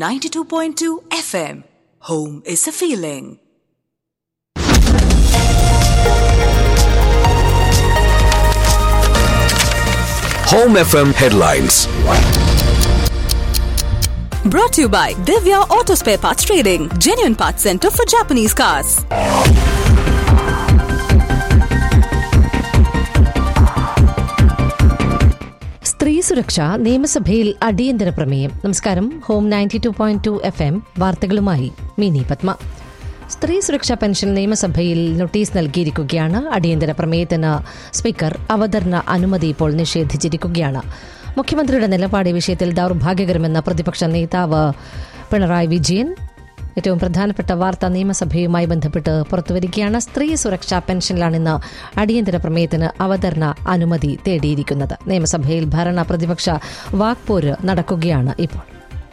92.2 FM. Home is a feeling. Home FM headlines. Brought to you by Divya Auto Spare Parts Trading, genuine parts center for Japanese cars. സ്ത്രീ സുരക്ഷ നിയമസഭയിൽ അടിയന്തര പ്രമേയം നമസ്കാരം home ninety two point two F M വാർത്തകളുമായി മിനി പത്മ സ്ത്രീ സുരക്ഷാ pension നിയമസഭയിൽ നോട്ടീസ് നൽകിയിരിക്കുകയാണ് അടിയന്തര പ്രമേയത്തിന് സ്പീക്കർ അവതരണ അനുമതി ഇപ്പോൾ നിഷേധിച്ചിരിക്കുകയാണ് മുഖ്യമന്ത്രിയുടെ നിലപാട് ഈ വിഷയത്തിൽ ദൗർഭാഗ്യകരമെന്ന പ്രതിപക്ഷ നേതാവ് പിണറായി വിജയൻ ഏറ്റവും പ്രധാനപ്പെട്ട വാർത്ത നിയമസഭയുമായി ബന്ധപ്പെട്ട് പുറത്തുവരികയാണ് സ്ത്രീ സുരക്ഷാ പെൻഷനിലാണ് ഇന്ന് അടിയന്തര പ്രമേയത്തിന് അവതരണ അനുമതി തേടിയിരിക്കുന്നത് നിയമസഭയിൽ ഭരണ പ്രതിപക്ഷ വാക്പോര് നടക്കുകയാണ് ഇപ്പോൾ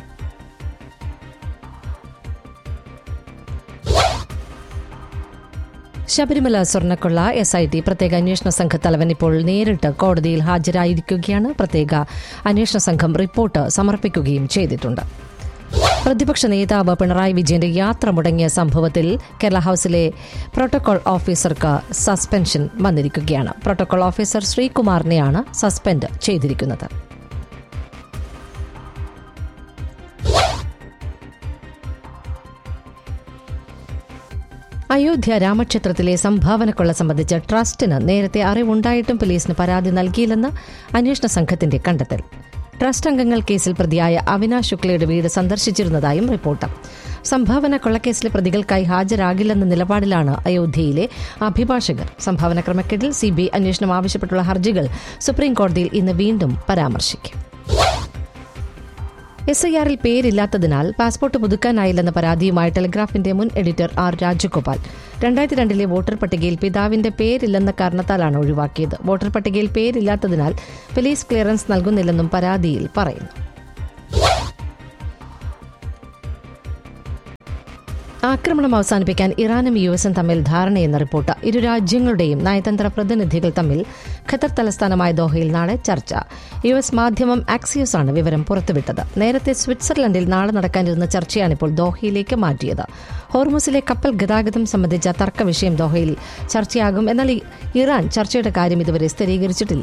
ശബരിമല സ്വർണ്ണക്കൊള്ള എസ് ഐ ടി പ്രത്യേക അന്വേഷണ സംഘത്തലവൻ ഇപ്പോൾ നേരിട്ട് കോടതിയിൽ ഹാജരായിരിക്കുകയാണ് പ്രത്യേക അന്വേഷണ സംഘം റിപ്പോർട്ട് സമർപ്പിക്കുകയും ചെയ്തിട്ടുണ്ട് പ്രതിപക്ഷ നേതാവ് പിണറായി വിജയന്റെ യാത്ര മുടങ്ങിയ സംഭവത്തിൽ കേരള ഹൌസിലെ പ്രോട്ടോകോൾ ഓഫീസർക്ക് സസ്പെൻഷൻ വന്നിരിക്കുകയാണ് പ്രോട്ടോകോൾ ഓഫീസർ ശ്രീകുമാറിനെയാണ് സസ്പെൻഡ് ചെയ്തിരിക്കുന്നത് അയോധ്യ രാമക്ഷേത്രത്തിലെ സംഭാവനക്കൊള്ള സംബന്ധിച്ച് ട്രസ്റ്റിന് നേരത്തെ അറിവുണ്ടായിട്ടും പോലീസിന് പരാതി നൽകിയില്ലെന്ന് അന്വേഷണ സംഘത്തിന്റെ കണ്ടെത്തൽ ട്രസ്റ്റ് അംഗങ്ങൾ കേസിൽ പ്രതിയായ അവിനാശ് ശുക്ലയുടെ വീട് സന്ദർശിച്ചിരുന്നതായും റിപ്പോർട്ട് സംഭാവന കൊള്ളക്കേസിലെ പ്രതികൾക്കായി ഹാജരാകില്ലെന്ന നിലപാടിലാണ് അയോധ്യയിലെ അഭിഭാഷകർ സംഭാവന ക്രമക്കേടിൽ സിബിഐ അന്വേഷണം ആവശ്യപ്പെട്ടുള്ള ഹർജികൾ സുപ്രീം കോടതിയിൽ ഇന്ന് വീണ്ടും പരാമർശിക്കും എസ് ഐ ആറിൽ പേരില്ലാത്തതിനാൽ പാസ്പോർട്ട് പുതുക്കാനായില്ലെന്ന പരാതിയുമായി ടെലിഗ്രാഫിന്റെ മുൻ എഡിറ്റർ ആർ രാജഗോപാൽ രണ്ടായിരത്തി രണ്ടിലെ വോട്ടർ പട്ടികയിൽ പിതാവിന്റെ പേരില്ലെന്ന കാരണത്താലാണ് ഒഴിവാക്കിയത് വോട്ടർ പട്ടികയിൽ പേരില്ലാത്തതിനാൽ പോലീസ് ക്ലിയറൻസ് നൽകുന്നില്ലെന്നും പരാതിയിൽ പറയുന്നു ആക്രമണം അവസാനിപ്പിക്കാൻ ഇറാനും യു എസും തമ്മിൽ ധാരണയെന്ന റിപ്പോർട്ട് ഇരു രാജ്യങ്ങളുടെയും നയതന്ത്ര പ്രതിനിധികൾ തമ്മിൽ ഖത്തർ തലസ്ഥാനമായ ദോഹയിൽ നാളെ ചർച്ച യു എസ് മാധ്യമം ആക്സിയോസ് ആണ് വിവരം പുറത്തുവിട്ടത് നേരത്തെ സ്വിറ്റ്സർലൻഡിൽ നാളെ നടക്കാനിരുന്ന ചർച്ചയാണിപ്പോൾ ദോഹയിലേക്ക് മാറ്റിയത് ഹോർമുസിലെ കപ്പൽ ഗതാഗതം സംബന്ധിച്ച തർക്ക വിഷയം ദോഹയിൽ ചർച്ചയാകും എന്നാൽ ഇറാൻ ചർച്ചയുടെ കാര്യം ഇതുവരെ സ്ഥിരീകരിച്ചിട്ടില്ല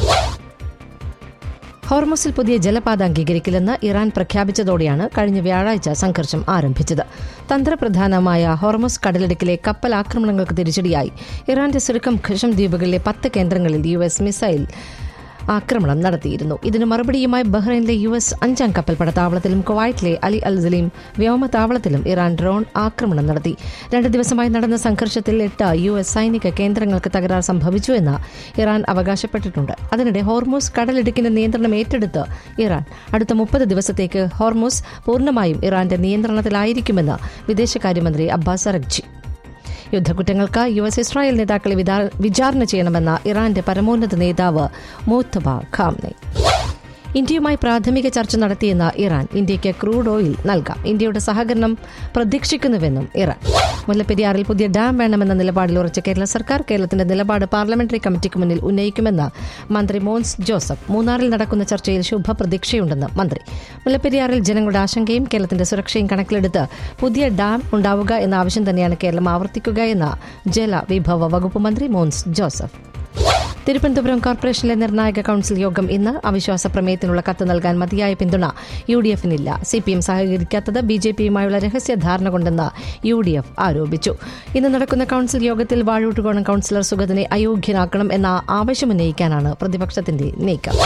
ഹോർമസിൽ പുതിയ ജലപാത അംഗീകരിക്കില്ലെന്ന് ഇറാൻ പ്രഖ്യാപിച്ചതോടെയാണ് കഴിഞ്ഞ വ്യാഴാഴ്ച സംഘർഷം ആരംഭിച്ചത് തന്ത്രപ്രധാനമായ ഹോർമസ് കടലിടുക്കിലെ കപ്പൽ ആക്രമണങ്ങൾക്ക് തിരിച്ചടിയായി ഇറാന്റെ സുരക്കം ഖഷം ദ്വീപുകളിലെ പത്ത് കേന്ദ്രങ്ങളിൽ യു എസ് മിസൈൽ ആക്രമണം നടത്തിയിരുന്നു ഇതിന് മറുപടിയുമായി ബഹ്റൈനിലെ യു എസ് അഞ്ചാം കപ്പൽ പടത്താവളത്തിലും കുവൈറ്റിലെ അലി അൽ സലീം വ്യോമതാവളത്തിലും ഇറാൻ ഡ്രോൺ ആക്രമണം നടത്തി രണ്ട് ദിവസമായി നടന്ന സംഘർഷത്തിൽ എട്ട് യു എസ് സൈനിക കേന്ദ്രങ്ങൾക്ക് തകരാർ സംഭവിച്ചു എന്ന് ഇറാൻ അവകാശപ്പെട്ടിട്ടുണ്ട് അതിനിടെ ഹോർമൂസ് കടലിടുക്കിന്റെ നിയന്ത്രണം ഏറ്റെടുത്ത് ഇറാൻ അടുത്ത മുപ്പത് ദിവസത്തേക്ക് ഹോർമൂസ് പൂർണ്ണമായും ഇറാന്റെ നിയന്ത്രണത്തിലായിരിക്കുമെന്ന് വിദേശകാര്യമന്ത്രി അബ്ബാസ് അറഗ്ജി യുദ്ധക്കുറ്റങ്ങൾക്ക് യു എസ് ഇസ്രായേൽ നേതാക്കളെ വിചാരണ ചെയ്യണമെന്ന ഇറാന്റെ പരമോന്നത നേതാവ് മൂത്തബ ഖാംനെ ഇന്ത്യയുമായി പ്രാഥമിക ചർച്ച നടത്തിയെന്ന ഇറാൻ ഇന്ത്യയ്ക്ക് ക്രൂഡ് ഓയിൽ നൽകാം ഇന്ത്യയുടെ സഹകരണം പ്രതീക്ഷിക്കുന്നുവെന്നും ഇറാൻ മുല്ലപ്പെരിയാറിൽ പുതിയ ഡാം വേണമെന്ന നിലപാടിൽ ഉറച്ച കേരള സർക്കാർ കേരളത്തിന്റെ നിലപാട് പാർലമെന്ററി കമ്മിറ്റിക്ക് മുന്നിൽ ഉന്നയിക്കുമെന്ന് മന്ത്രി മോൻസ് ജോസഫ് മൂന്നാറിൽ നടക്കുന്ന ചർച്ചയിൽ ശുഭപ്രതീക്ഷയുണ്ടെന്ന് മന്ത്രി മുല്ലപ്പെരിയാറിൽ ജനങ്ങളുടെ ആശങ്കയും കേരളത്തിന്റെ സുരക്ഷയും കണക്കിലെടുത്ത് പുതിയ ഡാം ഉണ്ടാവുക എന്ന ആവശ്യം തന്നെയാണ് കേരളം ആവർത്തിക്കുക എന്ന ജല വിഭവ വകുപ്പ് മന്ത്രി മോൻസ് ജോസഫ് തിരുവനന്തപുരം കോർപ്പറേഷനിലെ നിർണായക കൌൺസിൽ യോഗം ഇന്ന് അവിശ്വാസ പ്രമേയത്തിനുള്ള കത്ത് നൽകാൻ മതിയായ പിന്തുണ യു ഡി എഫിനില്ല സി പി എം സഹകരിക്കാത്തത് ബി ജെ പിയുമായുള്ള രഹസ്യ ധാരണ കൊണ്ടെന്ന് യു ഡി എഫ് ആരോപിച്ചു ഇന്ന് നടക്കുന്ന കൌൺസിൽ യോഗത്തിൽ വാഴൂട്ടുകോണം കൌൺസിലർ സുഗതനെ അയോഗ്യനാക്കണം എന്ന ആവശ്യമുന്നയിക്കാനാണ് പ്രതിപക്ഷത്തിന്റെ നീക്കം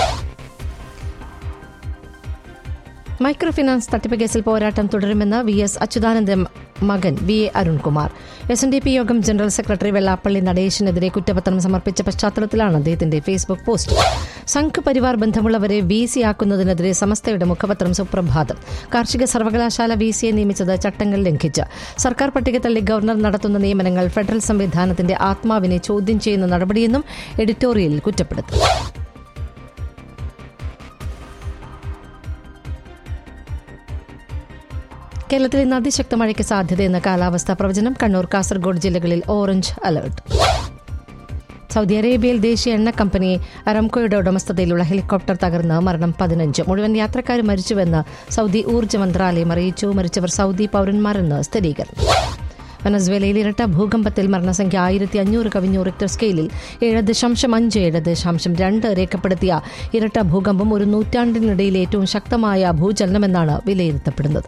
മൈക്രോ ഫിനാൻസ് തട്ടിപ്പ് കേസിൽ പോരാട്ടം തുടരുമെന്ന് വി എസ് അച്യുതാനന്ദൻ മകൻ V A Arunkumar S N D P യോഗം ജനറൽ സെക്രട്ടറി വെള്ളാപ്പള്ളി നടേശനെതിരെ കുറ്റപത്രം സമർപ്പിച്ച പശ്ചാത്തലത്തിലാണ് അദ്ദേഹത്തിന്റെ ഫേസ്ബുക്ക് പോസ്റ്റ് സംഘ് പരിവാർ ബന്ധമുള്ളവരെ വി സി ആക്കുന്നതിനെതിരെ സമസ്തയുടെ മുഖപത്രം സുപ്രഭാതം കാർഷിക സർവകലാശാല വി സിയെ നിയമിച്ചത് ചട്ടങ്ങൾ ലംഘിച്ച് സർക്കാർ പട്ടിക തള്ളി ഗവർണർ നടത്തുന്ന നിയമനങ്ങൾ ഫെഡറൽ സംവിധാനത്തിന്റെ ആത്മാവിനെ ചോദ്യം ചെയ്യുന്ന നടപടിയെന്നും എഡിറ്റോറിയലിൽ കുറ്റപ്പെടുത്തി കേരളത്തിൽ ഇന്ന് അതിശക്ത മഴയ്ക്ക് സാധ്യതയെന്ന കാലാവസ്ഥാ പ്രവചനം കണ്ണൂർ കാസർഗോഡ് ജില്ലകളിൽ ഓറഞ്ച് അലർട്ട് സൗദി അറേബ്യയിൽ ദേശീയ എണ്ണ കമ്പനി അറംകോയുടെ ഉടമസ്ഥതയിലുള്ള ഹെലികോപ്റ്റർ തകർന്ന് മരണം പതിനഞ്ച് മുഴുവൻ യാത്രക്കാരും മരിച്ചുവെന്ന് സൗദി ഊർജ്ജ മന്ത്രാലയം അറിയിച്ചു മരിച്ചവർ സൗദി പൗരന്മാരെന്ന് സ്ഥിരീകരണം വെനസ്വേലയിൽ ഇരട്ട ഭൂകമ്പത്തിൽ മരണസംഖ്യ ആയിരത്തി അഞ്ഞൂറ് കവിഞ്ഞു റിക്ടർ സ്കെയിലിൽ ഏഴ് ദശാംശം അഞ്ച് ഏഴ് ദശാംശം രണ്ട് രേഖപ്പെടുത്തിയ ഇരട്ട ഭൂകമ്പം ഒരു നൂറ്റാണ്ടിനിടയിൽ ഏറ്റവും ശക്തമായ ഭൂചലനമെന്നാണ് വിലയിരുത്തപ്പെടുന്നത്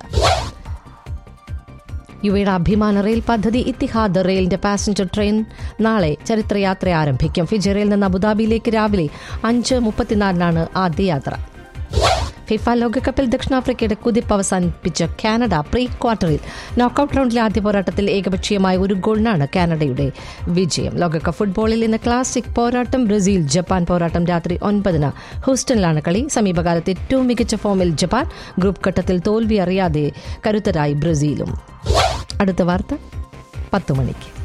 യുവയുടെ അഭിമാന റെയിൽ പദ്ധതി ഇത്തിഹാദ് റെയിലിന്റെ പാസഞ്ചർ ട്രെയിൻ നാളെ ചരിത്രയാത്ര ആരംഭിക്കും ഫിജറയിൽ നിന്ന് അബുദാബിയിലേക്ക് രാവിലെ അഞ്ച് മുപ്പത്തിനാലിനാണ് ആദ്യ യാത്ര ഫിഫ ലോകകപ്പിൽ ദക്ഷിണാഫ്രിക്കയുടെ കുതിപ്പ് അവസാനിപ്പിച്ച കാനഡ പ്രീ ക്വാർട്ടറിൽ നോക്കൌട്ട് റൗണ്ടിലെ ആദ്യ പോരാട്ടത്തിൽ ഏകപക്ഷീയമായ ഒരു ഗോളിനാണ് കാനഡയുടെ വിജയം ലോകകപ്പ് ഫുട്ബോളിൽ ഇന്ന് ക്ലാസിക് പോരാട്ടം ബ്രസീൽ ജപ്പാൻ പോരാട്ടം രാത്രി ഒൻപതിന് ഹൂസ്റ്റണിലാണ് കളി സമീപകാലത്ത് ഏറ്റവും മികച്ച ഫോമിൽ ജപ്പാൻ ഗ്രൂപ്പ് ഘട്ടത്തിൽ തോൽവി അറിയാതെ കരുത്തരായി ബ്രസീലും അടുത്ത വാർത്ത പത്ത് മണിക്ക്